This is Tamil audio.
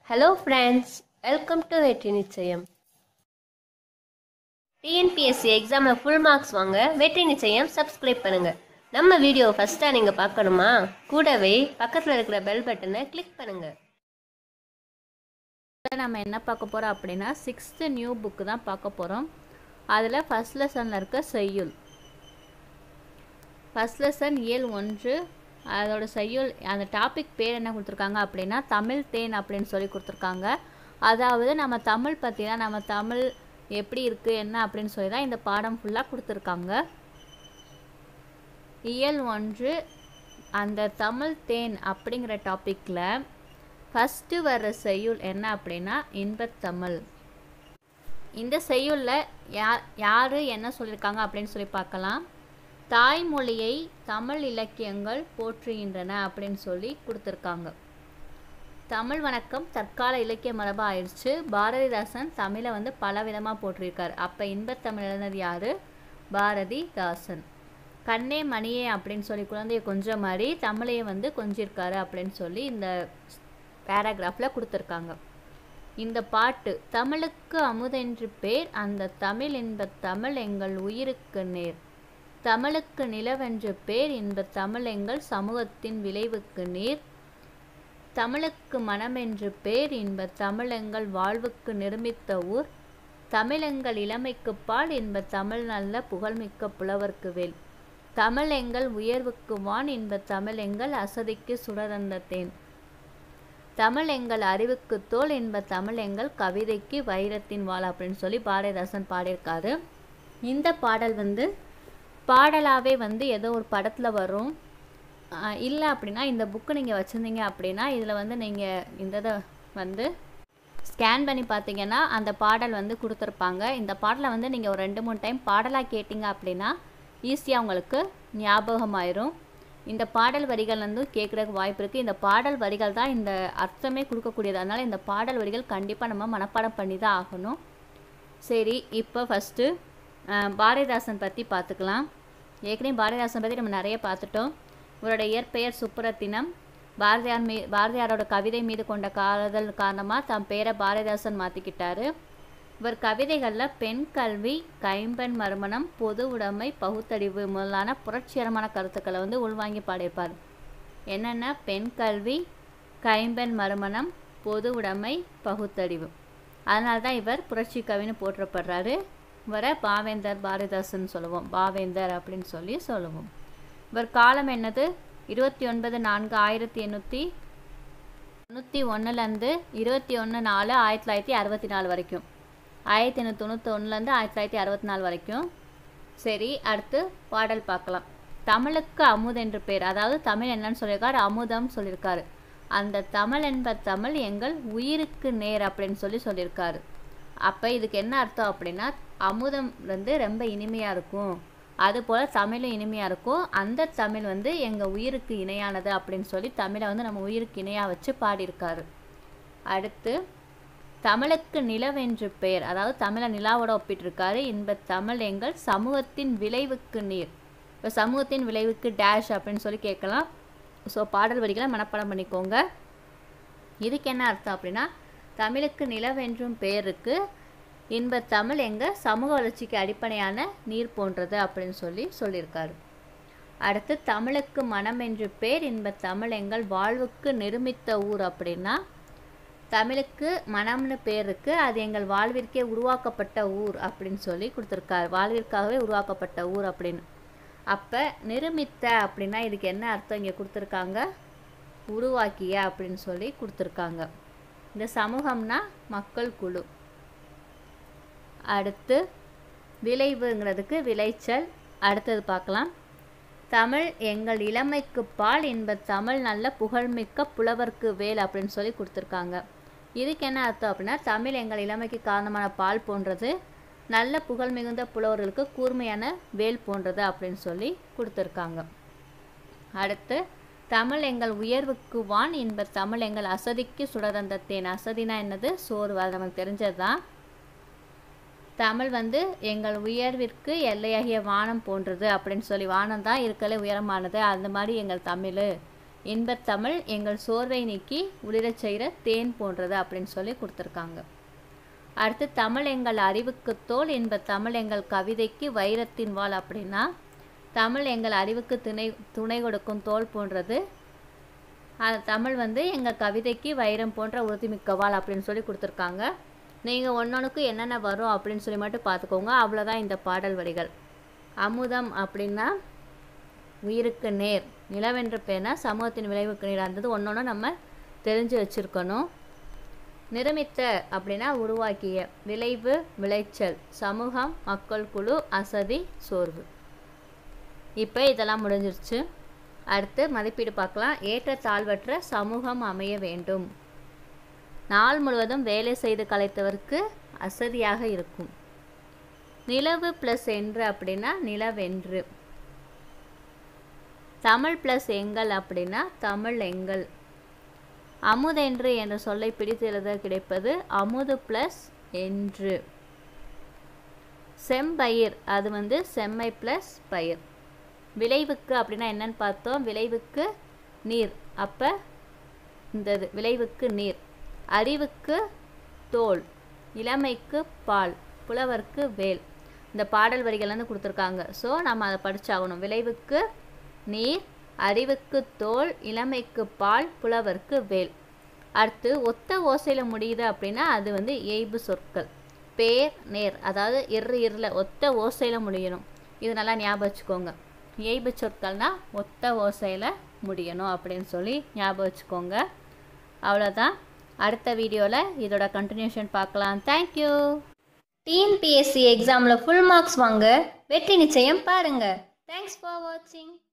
ஹலோ ஃப்ரெண்ட்ஸ் வெல்கம் டு வெற்றி நிச்சயம் டிஎன்பிஎஸ்சி எக்ஸாமில் ஃபுல் மார்க்ஸ் வாங்க வெற்றி நிச்சயம் சப்ஸ்கிரைப் பண்ணுங்க நம்ம வீடியோ ஃபஸ்ட்டாக நீங்கள் பார்க்கணுமா கூடவே பக்கத்தில் இருக்கிற பெல் பட்டனை கிளிக் பண்ணுங்க நம்ம என்ன பார்க்க போகிறோம் அப்படின்னா சிக்ஸ்த்து நியூ புக்கு தான் பார்க்க போகிறோம் அதில் ஃபஸ்ட் லெசனில் இருக்க செய்யுள் ஃபஸ்ட் லெசன் இயல் ஒன்று அதோட செய்யுள் அந்த டாபிக் பேர் என்ன கொடுத்துருக்காங்க அப்படின்னா தமிழ் தேன் அப்படின்னு சொல்லி கொடுத்துருக்காங்க அதாவது நம்ம தமிழ் பற்றினா நம்ம தமிழ் எப்படி இருக்குது என்ன அப்படின்னு சொல்லி தான் இந்த பாடம் ஃபுல்லாக கொடுத்துருக்காங்க இயல் ஒன்று அந்த தமிழ் தேன் அப்படிங்கிற டாப்பிக்கில் ஃபஸ்ட்டு வர்ற செய்யுள் என்ன அப்படின்னா இன்பத்தமிழ் இந்த செய்யுளில் யா யார் என்ன சொல்லியிருக்காங்க அப்படின்னு சொல்லி பார்க்கலாம் தாய்மொழியை தமிழ் இலக்கியங்கள் போற்றுகின்றன அப்படின்னு சொல்லி கொடுத்துருக்காங்க தமிழ் வணக்கம் தற்கால இலக்கிய மரபாக ஆயிடுச்சு பாரதிதாசன் தமிழை வந்து பல விதமாக போற்றிருக்கார் அப்போ இன்பத்தமிழ் எழுதினது யார் பாரதிதாசன் கண்ணே மணியே அப்படின்னு சொல்லி குழந்தைய கொஞ்சம் மாதிரி தமிழையை வந்து கொஞ்சிருக்காரு அப்படின்னு சொல்லி இந்த பேராகிராஃபில் கொடுத்துருக்காங்க இந்த பாட்டு தமிழுக்கு அமுதென்று பேர் அந்த தமிழ் இன்பத் தமிழ் எங்கள் உயிருக்கு நேர் தமிழுக்கு நிலவென்று பேர் இன்பத் தமிழ் எங்கள் சமூகத்தின் விளைவுக்கு நீர் தமிழுக்கு மனமென்று பேர் இன்பத் தமிழ் எங்கள் வாழ்வுக்கு நிர்மித்த ஊர் தமிழெங்கள் இளமைக்கு பால் இன்பத் தமிழ் நல்ல புகழ்மிக்க புலவர்க்கு வேல் தமிழ் எங்கள் உயர்வுக்கு வான் இன்பத் தமிழ் எங்கள் அசதிக்கு சுடரந்த தேன் தமிழ் எங்கள் அறிவுக்கு தோல் என்ப தமிழ் எங்கள் கவிதைக்கு வைரத்தின் வாழ் அப்படின்னு சொல்லி பாரதிதாசன் பாடியிருக்காரு இந்த பாடல் வந்து பாடலாகவே வந்து ஏதோ ஒரு படத்தில் வரும் இல்லை அப்படின்னா இந்த புக்கு நீங்கள் வச்சுருந்தீங்க அப்படின்னா இதில் வந்து நீங்கள் இந்த இதை வந்து ஸ்கேன் பண்ணி பார்த்தீங்கன்னா அந்த பாடல் வந்து கொடுத்துருப்பாங்க இந்த பாடலை வந்து நீங்கள் ஒரு ரெண்டு மூணு டைம் பாடலாக கேட்டிங்க அப்படின்னா ஈஸியாக உங்களுக்கு ஞாபகமாயிரும் இந்த பாடல் வரிகள் வந்து கேட்குறதுக்கு வாய்ப்பு இருக்குது இந்த பாடல் வரிகள் தான் இந்த அர்த்தமே கொடுக்கக்கூடியது அதனால் இந்த பாடல் வரிகள் கண்டிப்பாக நம்ம மனப்பாடம் பண்ணி தான் ஆகணும் சரி இப்போ ஃபஸ்ட்டு பாரதிதாசன் பற்றி பார்த்துக்கலாம் ஏற்கனவே பாரதிதாசன் பற்றி நம்ம நிறைய பார்த்துட்டோம் இவரோட இயற்பெயர் சுப்புரத்தினம் பாரதியார் மீ பாரதியாரோட கவிதை மீது கொண்ட காதல் காரணமாக தம் பேரை பாரதிதாசன் மாற்றிக்கிட்டாரு இவர் கவிதைகளில் பெண் கல்வி கைம்பெண் மறுமணம் பொது உடைமை பகுத்தறிவு முதலான புரட்சிகரமான கருத்துக்களை வந்து உள்வாங்கி பாடியிருப்பார் என்னென்ன பெண் கல்வி கைம்பெண் மறுமணம் பொது உடைமை பகுத்தறிவு அதனால தான் இவர் புரட்சி கவின்னு போற்றப்படுறாரு இவரை பாவேந்தர் பாரதிதாசன் சொல்லுவோம் பாவேந்தர் அப்படின்னு சொல்லி சொல்லுவோம் இவர் காலம் என்னது இருபத்தி ஒன்பது நான்கு ஆயிரத்தி எண்ணூற்றி தொண்ணூற்றி ஒன்றுலேருந்து இருபத்தி ஒன்று நாலு ஆயிரத்தி தொள்ளாயிரத்தி அறுபத்தி நாலு வரைக்கும் ஆயிரத்தி எண்ணூற்றி தொண்ணூற்றி ஒன்றுலேருந்து ஆயிரத்தி தொள்ளாயிரத்தி அறுபத்தி நாலு வரைக்கும் சரி அடுத்து பாடல் பார்க்கலாம் தமிழுக்கு அமுது என்று பேர் அதாவது தமிழ் என்னன்னு சொல்லியிருக்காரு அமுதம் சொல்லியிருக்காரு அந்த தமிழ் என்ப தமிழ் எங்கள் உயிருக்கு நேர் அப்படின்னு சொல்லி சொல்லியிருக்காரு அப்போ இதுக்கு என்ன அர்த்தம் அப்படின்னா அமுதம் வந்து ரொம்ப இனிமையாக இருக்கும் அதுபோல் தமிழும் இனிமையாக இருக்கும் அந்த தமிழ் வந்து எங்கள் உயிருக்கு இணையானது அப்படின்னு சொல்லி தமிழை வந்து நம்ம உயிருக்கு இணையாக வச்சு பாடியிருக்காரு அடுத்து தமிழுக்கு நிலவென்று பெயர் அதாவது தமிழை நிலாவோட ஒப்பிட்டிருக்காரு இன்ப தமிழ் எங்கள் சமூகத்தின் விளைவுக்கு நீர் இப்போ சமூகத்தின் விளைவுக்கு டேஷ் அப்படின்னு சொல்லி கேட்கலாம் ஸோ பாடல் வரிகளை மனப்பாடம் பண்ணிக்கோங்க இதுக்கு என்ன அர்த்தம் அப்படின்னா தமிழுக்கு நிலவென்றும் பெயருக்கு இன்ப தமிழ் எங்கள் சமூக வளர்ச்சிக்கு அடிப்படையான நீர் போன்றது அப்படின்னு சொல்லி சொல்லியிருக்காரு அடுத்து தமிழுக்கு மனம் என்று பேர் இன்ப தமிழ் எங்கள் வாழ்வுக்கு நிருமித்த ஊர் அப்படின்னா தமிழுக்கு மனம்னு பேர் இருக்குது அது எங்கள் வாழ்விற்கே உருவாக்கப்பட்ட ஊர் அப்படின்னு சொல்லி கொடுத்துருக்காரு வாழ்விற்காகவே உருவாக்கப்பட்ட ஊர் அப்படின்னு அப்போ நிருமித்த அப்படின்னா இதுக்கு என்ன அர்த்தம் இங்கே கொடுத்துருக்காங்க உருவாக்கிய அப்படின்னு சொல்லி கொடுத்துருக்காங்க இந்த சமூகம்னா மக்கள் குழு அடுத்து விளைவுங்கிறதுக்கு விளைச்சல் அடுத்தது பார்க்கலாம் தமிழ் எங்கள் இளமைக்கு பால் என்ப தமிழ் நல்ல புகழ்மிக்க புலவர்க்கு வேல் அப்படின்னு சொல்லி கொடுத்துருக்காங்க இதுக்கு என்ன அர்த்தம் அப்படின்னா தமிழ் எங்கள் இளமைக்கு காரணமான பால் போன்றது நல்ல புகழ் மிகுந்த புலவர்களுக்கு கூர்மையான வேல் போன்றது அப்படின்னு சொல்லி கொடுத்துருக்காங்க அடுத்து தமிழ் எங்கள் உயர்வுக்கு வான் என்ப தமிழ் எங்கள் அசதிக்கு சுடதந்த தேன் அசதினா என்னது சோறு அது நமக்கு தெரிஞ்சது தான் தமிழ் வந்து எங்கள் உயர்விற்கு எல்லையாகிய வானம் போன்றது அப்படின்னு சொல்லி வானம் தான் இருக்கலே உயரமானது அந்த மாதிரி எங்கள் தமிழ் இன்பத்தமிழ் எங்கள் சோர்வை நீக்கி உளிரச் செய்கிற தேன் போன்றது அப்படின்னு சொல்லி கொடுத்துருக்காங்க அடுத்து தமிழ் எங்கள் அறிவுக்கு தோல் இன்ப தமிழ் எங்கள் கவிதைக்கு வைரத்தின் வாள் அப்படின்னா தமிழ் எங்கள் அறிவுக்கு துணை துணை கொடுக்கும் தோல் போன்றது அது தமிழ் வந்து எங்கள் கவிதைக்கு வைரம் போன்ற உறுதிமிக்க வாள் அப்படின்னு சொல்லி கொடுத்துருக்காங்க நீங்கள் ஒன்றொன்றுக்கு என்னென்ன வரும் அப்படின்னு சொல்லி மட்டும் பார்த்துக்கோங்க அவ்வளோதான் இந்த பாடல் வரிகள் அமுதம் அப்படின்னா உயிருக்கு நேர் நிலவென்ற பேனா சமூகத்தின் விளைவுக்கு நேர் இருந்தது ஒன்று நம்ம தெரிஞ்சு வச்சுருக்கணும் நிரமித்த அப்படின்னா உருவாக்கிய விளைவு விளைச்சல் சமூகம் மக்கள் குழு அசதி சோர்வு இப்போ இதெல்லாம் முடிஞ்சிருச்சு அடுத்து மதிப்பீடு பார்க்கலாம் ஏற்ற தாழ்வற்ற சமூகம் அமைய வேண்டும் நாள் முழுவதும் வேலை செய்து கலைத்தவருக்கு அசதியாக இருக்கும் நிலவு ப்ளஸ் என்று அப்படின்னா நிலவென்று தமிழ் ப்ளஸ் எங்கள் அப்படின்னா தமிழ் எங்கள் அமுதென்று என்ற சொல்லை பிடித்து எழுத கிடைப்பது அமுது ப்ளஸ் என்று செம்பயிர் அது வந்து செம்மை ப்ளஸ் பயிர் விளைவுக்கு அப்படின்னா என்னன்னு பார்த்தோம் விளைவுக்கு நீர் அப்போ இந்த இது விளைவுக்கு நீர் அறிவுக்கு தோல் இளமைக்கு பால் புலவர்க்கு வேல் இந்த பாடல் வரிகள் வந்து கொடுத்துருக்காங்க ஸோ நம்ம அதை படிச்சாகணும் விளைவுக்கு நீர் அறிவுக்கு தோல் இளமைக்கு பால் புலவர்க்கு வேல் அடுத்து ஒத்த ஓசையில் முடியுது அப்படின்னா அது வந்து எய்பு சொற்கள் பேர் நேர் அதாவது இரு இருல ஒத்த ஓசையில் முடியணும் இது நல்லா ஞாபகம் வச்சுக்கோங்க எய்பு சொற்கள்னா ஒத்த ஓசையில் முடியணும் அப்படின்னு சொல்லி ஞாபகம் வச்சுக்கோங்க அவ்வளோதான் அடுத்த வீடியோவில் இதோட கண்டினியூஷன் பார்க்கலாம் தேங்க்யூ டிஎன்பிஎஸ்சி எக்ஸாமில் ஃபுல் மார்க்ஸ் வாங்க வெற்றி நிச்சயம் பாருங்க தேங்க்ஸ் ஃபார் வாட்சிங்